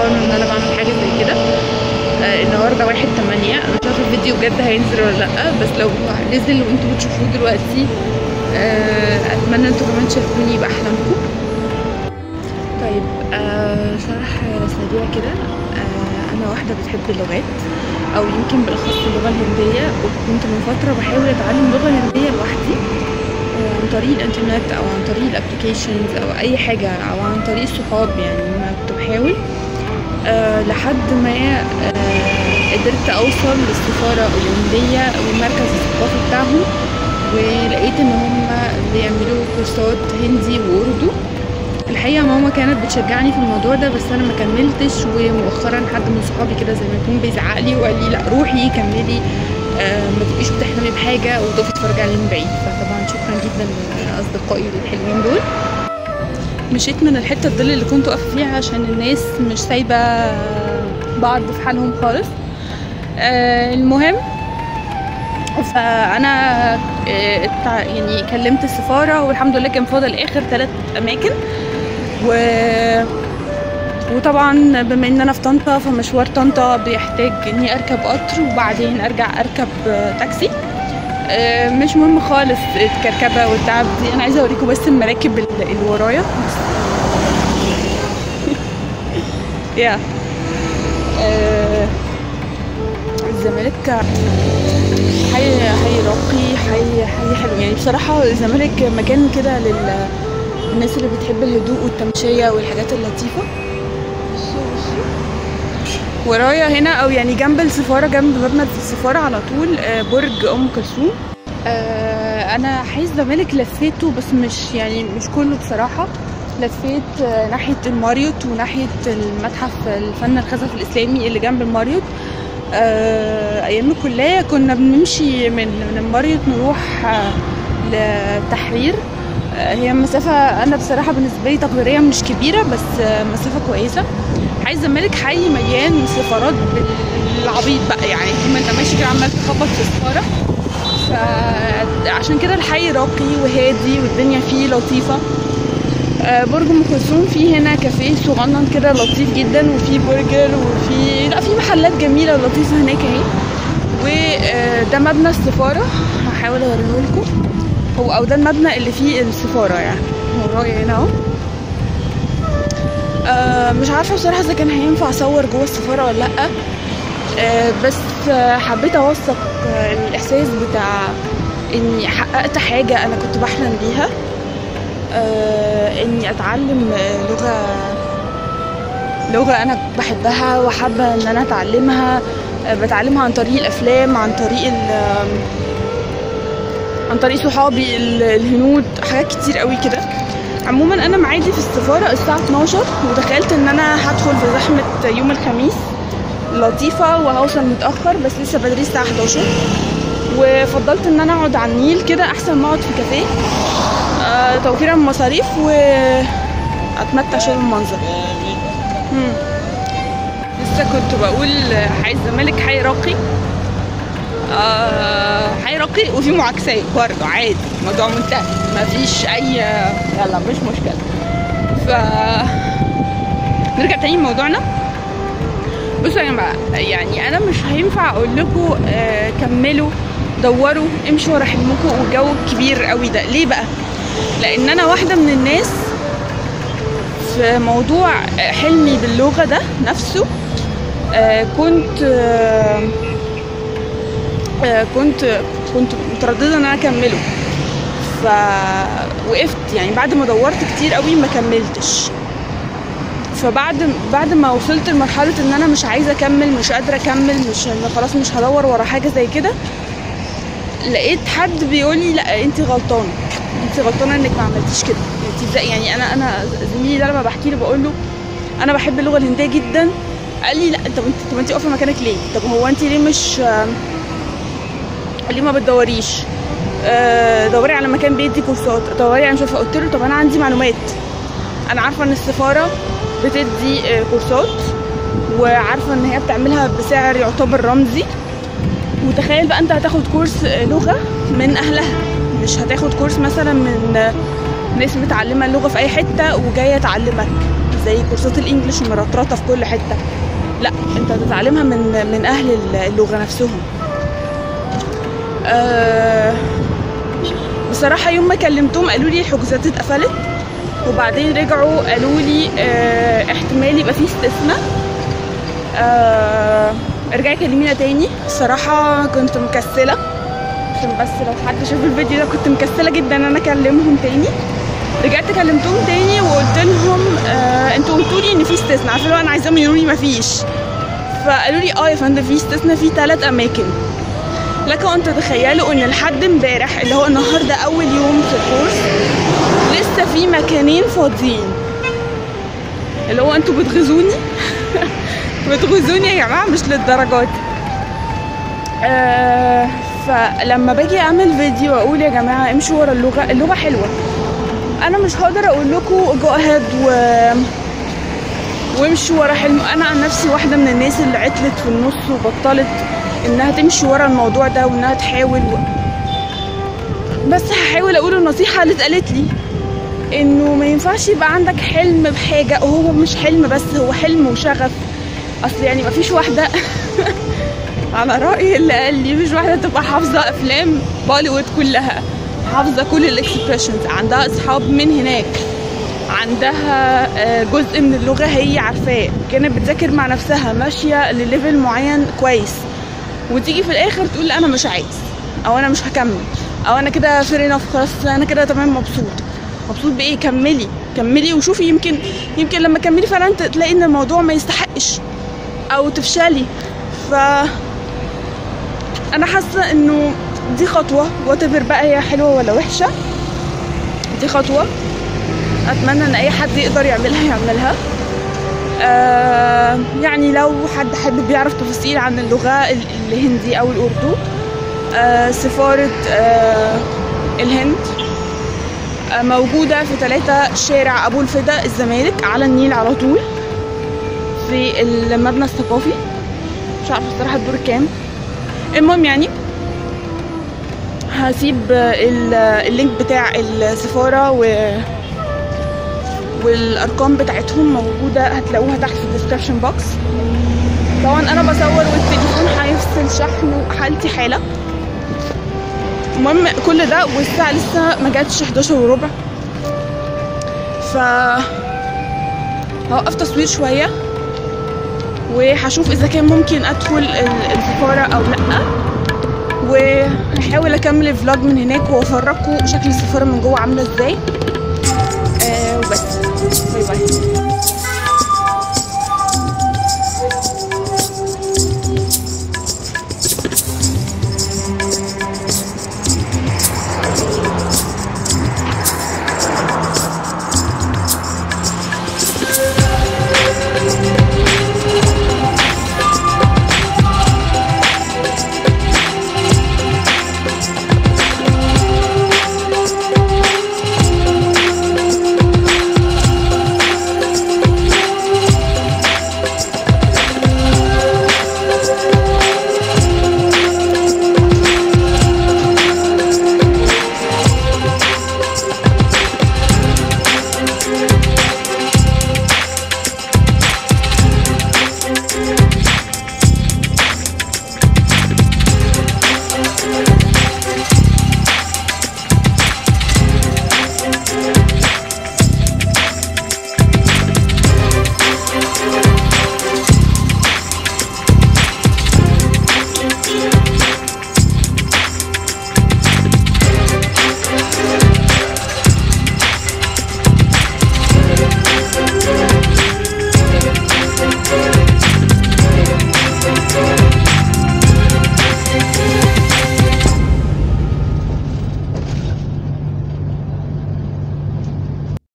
فان ان انا بعمل حاجه زي كده آه النهارده واحد تمانية انا مش عارفه الفيديو بجد هينزل ولا لا بس لو نزل وانتوا بتشوفوه دلوقتي آه اتمنى انتوا كمان تشاركوني باحلامكم طيب آه شرح سريع كده آه انا واحده بتحب اللغات او يمكن بالاخص اللغه الهنديه وكنت من فتره بحاول اتعلم لغه هنديه لوحدي آه عن طريق الانترنت او عن طريق الابلكيشنز او اي حاجه او عن طريق الصحاب يعني ما كنت بحاول آه لحد ما آه قدرت اوصل للسفاره الهنديه والمركز الثقافي بتاعهم ولقيت ان هم بيعملوا كورسات هندي واردو الحقيقه ماما كانت بتشجعني في الموضوع ده بس انا ما كملتش ومؤخرا حد من صحابي كده زي ما يكون بيزعق لي وقال لي لا روحي كملي آه ما تبقيش بتحلمي بحاجه وتقفي تتفرجي عليه من بعيد فطبعا شكرا جدا لاصدقائي الحلوين دول مشيت من الحته الظل اللي كنت واقفه فيها عشان الناس مش سايبه بعض في حالهم خالص آه المهم فانا آه يعني كلمت السفاره والحمد لله كان فاضل اخر ثلاث اماكن و وطبعا بما ان انا في طنطا فمشوار طنطا بيحتاج اني اركب قطر وبعدين ارجع اركب تاكسي مش مهم خالص الكركبه والتعب دي انا عايزه اوريكم بس المراكب اللي ورايا يا الزمالك حي حي راقي حي حي حلو يعني بصراحه الزمالك مكان كده للناس اللي بتحب الهدوء والتمشيه والحاجات اللطيفه ورايا هنا او يعني جنب السفاره جنب مبنى السفاره على طول برج ام كلثوم انا حي الزمالك لفيته بس مش يعني مش كله بصراحه لفيت ناحيه الماريوت وناحيه المتحف الفن الخزف الاسلامي اللي جنب الماريوت ايام الكليه كنا بنمشي من من الماريوت نروح للتحرير هي مسافة أنا بصراحة بالنسبة لي تقديريا مش كبيرة بس مسافة كويسة حي الزمالك حي مليان سفارات بالعبيط بقى يعني طول ما انت ماشي كده عمال تخبط في سفارة فعشان كده الحي راقي وهادي والدنيا فيه لطيفة برج ام كلثوم فيه هنا كافيه صغنن كده لطيف جدا وفي برجر وفي لا في محلات جميله ولطيفه هناك اهي وده مبنى السفاره هحاول اوريه لكم هو او ده المبنى اللي فيه السفاره يعني ورايا هنا اهو آه مش عارفه بصراحه اذا كان هينفع اصور جوه السفاره ولا لا آه بس آه حبيت اوثق آه الاحساس بتاع اني حققت حاجه انا كنت بحلم بيها آه اني اتعلم لغه لغه انا بحبها وحابه ان انا اتعلمها آه بتعلمها عن طريق الافلام عن طريق عن طريق صحابي الهنود حاجات كتير قوي كده عموما انا معادي في السفاره الساعه 12 وتخيلت ان انا هدخل في زحمه يوم الخميس لطيفه وهوصل متاخر بس لسه بدري الساعه 11 وفضلت ان انا اقعد على النيل كده احسن ما اقعد في كافيه آه توفيرا من مصاريف واتمتع شويه بالمنظر لسه كنت بقول حي الزمالك حي راقي آه حي راقي وفي معاكسات برضه عادي الموضوع منتهي مفيش اي يلا مش مشكله ف نرجع تاني لموضوعنا بصوا يا جماعه يعني انا مش هينفع اقول لكم آه كملوا دوروا امشوا ورا حلمكم والجو الكبير قوي ده ليه بقى لان انا واحده من الناس في موضوع حلمي باللغه ده نفسه آه كنت آه آه كنت كنت متردده ان انا اكمله فوقفت يعني بعد ما دورت كتير قوي ما كملتش فبعد بعد ما وصلت لمرحله ان انا مش عايزه اكمل مش قادره اكمل مش خلاص مش هدور ورا حاجه زي كده لقيت حد بيقول لي لا انت غلطانه انت غلطانه انك ما عملتيش كده انت ازاي يعني انا انا زميلي ده لما بحكي له بقول له انا بحب اللغه الهنديه جدا قال لي لا طب انت طب انت واقفه مكانك ليه طب هو انت ليه مش ليه ما بتدوريش آه دوري على مكان بيدي كورسات دوري على مش عارفه قلت له طب انا عندي معلومات انا عارفه ان السفاره بتدي آه كورسات وعارفه ان هي بتعملها بسعر يعتبر رمزي وتخيل بقى انت هتاخد كورس لغه من اهلها مش هتاخد كورس مثلا من ناس متعلمه اللغه في اي حته وجايه تعلمك زي كورسات الانجليش ومرطرطه في كل حته لا انت هتتعلمها من من اهل اللغه نفسهم آه بصراحه يوم ما كلمتهم قالوا لي الحجوزات اتقفلت وبعدين رجعوا قالوا لي آه احتمال يبقى فيه استثناء آه ارجعي كلمينا تاني الصراحه كنت مكسله عشان بس لو حد شاف الفيديو ده كنت مكسله جدا ان انا اكلمهم تاني رجعت كلمتهم تاني وقلت لهم آه انتوا قلتوا لي ان في استثناء عارفه لو انا عايزاهم يقولوا لي مفيش فقالوا لي اه يا فندم في استثناء في ثلاث اماكن لكم ان تتخيلوا ان لحد امبارح اللي هو النهارده اول يوم في الكورس لسه في مكانين فاضيين اللي هو انتوا بتغزوني بتغزوني يا جماعه مش للدرجات آه فلما باجي اعمل فيديو واقول يا جماعه امشوا ورا اللغه اللغه حلوه انا مش هقدر اقول لكم جو اهيد و وامشوا ورا حلم انا عن نفسي واحده من الناس اللي عطلت في النص وبطلت انها تمشي ورا الموضوع ده وانها تحاول و... بس هحاول اقول النصيحه اللي اتقالت لي انه ما ينفعش يبقى عندك حلم بحاجه وهو مش حلم بس هو حلم وشغف اصل يعني ما فيش واحده على راي اللي قال لي مفيش واحده تبقى حافظه افلام بوليوود كلها حافظه كل الاكسبريشنز عندها اصحاب من هناك عندها جزء من اللغه هي عارفاه كانت بتذاكر مع نفسها ماشيه لليفل معين كويس وتيجي في الاخر تقول انا مش عايز او انا مش هكمل او انا كده فير خلاص انا كده تمام مبسوط مبسوط بايه كملي كملي وشوفي يمكن يمكن لما تكملي فعلا تلاقي ان الموضوع ما يستحقش او تفشلي ف انا حاسه انه دي خطوه واتفر بقى هي حلوه ولا وحشه دي خطوه اتمنى ان اي حد يقدر يعملها يعملها آه يعني لو حد حابب يعرف تفاصيل عن اللغه الهندي او الاردو آه سفاره آه الهند آه موجوده في ثلاثة شارع ابو الفدا الزمالك على النيل على طول في المبنى الثقافي مش عارفه الصراحه الدور كام المهم يعني هسيب اللينك بتاع السفاره و والارقام بتاعتهم موجوده هتلاقوها تحت في الديسكربشن بوكس طبعا انا بصور والتليفون هيفصل شحن وحالتي حاله المهم كل ده والساعه لسه ما جاتش 11 وربع ف هوقف تصوير شويه وهشوف اذا كان ممكن ادخل السفاره او لا وهحاول اكمل الفلوج من هناك وافرجكم شكل السفاره من جوه عامله ازاي آه وبس باي باي